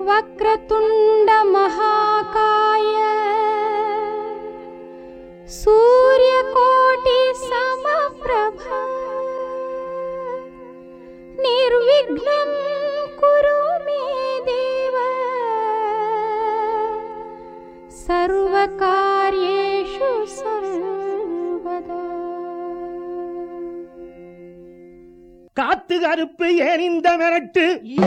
वक्रतुण्ड महाकाय सूर्यकोटि समप्रभ निर्विघ्नं कुरु मे देव सर्वकार्येषु सर्वदा காத்து கருப்பு ஏன் இந்த மிரட்டு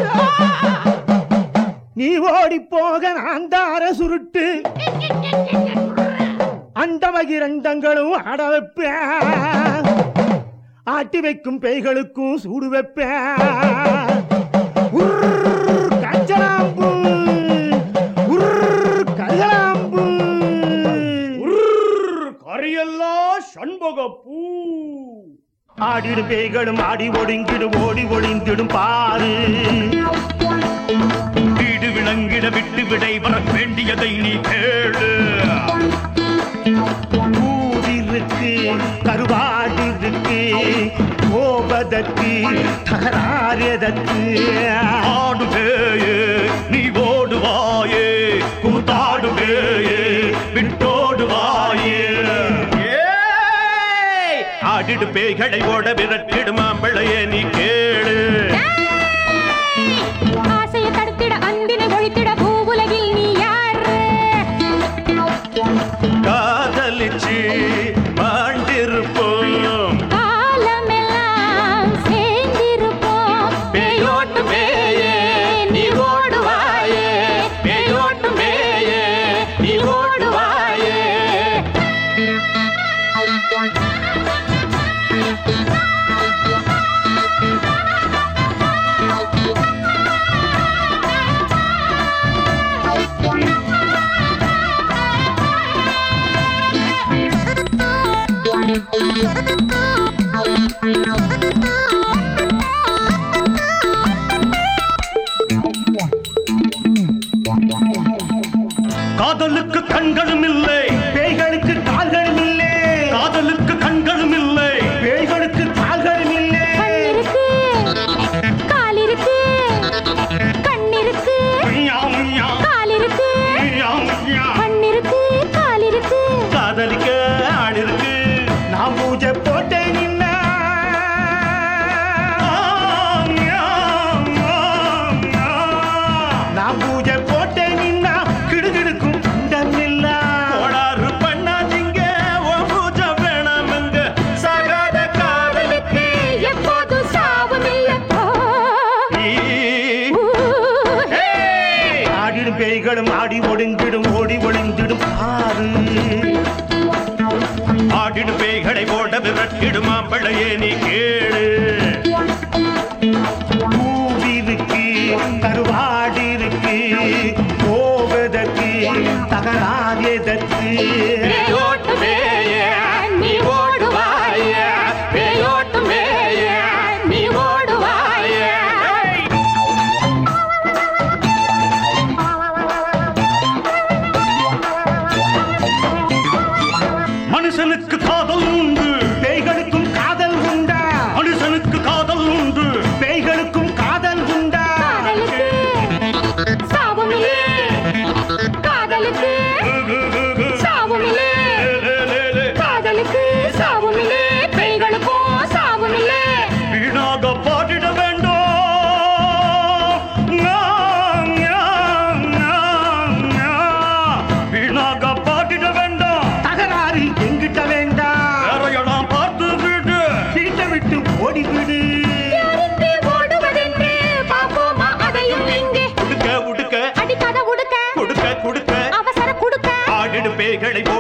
நீ ஓடி போக நான் தார சுருட்டு அண்டமகிரண்டங்களும் ஆட வைப்பேன் ஆட்டி வைக்கும் பேய்களுக்கும் சூடு வைப்பேன் உர்ர் கஞ்சலாம்பு உர்ர் கஜலாம்பு கரையெல்லாம் சண்பகப்பூ ஆடிடும் பேய்களும் ஆடி ஒடுங்கிடும் ஓடி ஒளிந்திடும் பாரு வீடு விளங்கிட விட்டு விடை வர வேண்டியதை நீ கேளு ஊரிருக்கு கருவாடு இருக்கு கோபதற்கு தகராறுதற்கு ஆடு பேயே நீ ஓடுவாயே கூத்தாடு பேயே விட்டோடு வாயே ஏய்! ஆடிடு பேய்களை ஓட விரட்டிடு மாம்பழையே நீ கேளு ஆசையை தடுத்திட அன்பினை ஒழித்திட பூவுலகில் நீ யாரு காதலிச்சு மாண்டிருப்போம் காலமெல்லாம் சேர்ந்திருப்போம் பேயோட்டு பேயே நீ ஓடுவாயே பேயோட்டு பேயே நீ ஓடுவாயே காதலுக்கு கண்களும் இல்லை பேய்களுக்கு கால்களும் இல்லை காதலுக்கு கண்களும் இல்லை பேய்களுக்கு கால்களும் இல்லை கண்ணிருக்கு கால் இருக்கு கண்ணிருக்கு மியாவ், மியாவ், கால் இருக்கு மியாவ், மியாவ். கண்ணிருக்கு கால் இருக்கு காதலிக்க ஆள் இருக்கு நான் பூஜை போட்டேன் நின்னா ஆம், மியாவ், மியாவ், மியாவ். நான் பூஜை போட்டேன் நின்னா கிடுகிடுக்கும் அண்டம் இல்ல கோளாறு பண்ணாதீங்க உன் பூஜை வேணாமுங்க சாகாத காதலுக்கு எப்போதும் சாவும் இல்லை நீ- ஏய்! ஆடிடும் பேய்களும் ஆடி ஒடுங்கிடும் ஓடி ஒளிந்திடும் ஆறு ஆடிடு பேய்களை ஓட விரட்டிடும் மாம்பழையே நீ கேளு பூவிருக்கு கருவாடு இருக்கு போவதற்கு தகராறு எதற்கு பேயோட்டு மேயே, நீ ஓடுவாயே. பேயோட்டு மேயே, நீ ஓடுவாயே. மனுஷனுக்கு காதல் உண்டு பேய்களுக்கும் காதல் உண்டா மனுஷனுக்கு காதல் உண்டு பேய்களுக்கும் காதல் உண்டா காதலுக்கு சாவும் இல்லை காதலுக்கு சாவும் இல்லை காதலுக்கு சாவும் இல்லை பெண்களுக்கும் சாவும் இல்லை வீணாக பாடிட வேண்டும் ஞா, ஞா, ஞா, ஞா. வீணாக பாடிட வேண்டாம் தகராறு எங்கிட்ட வேண்டாம் வேறையெல்லாம் பார்த்து விடு வீட்டை விட்டு ஓடிவிடு யாருக்கு ஓடுவதென்று பார்ப்போமா அதையும் இங்கே உடுக்க உடுக்க அடிக்காத உடுக்க கொடுக்க கொடுக்க அவசர குடுக்க ஆடிடு பேய்களை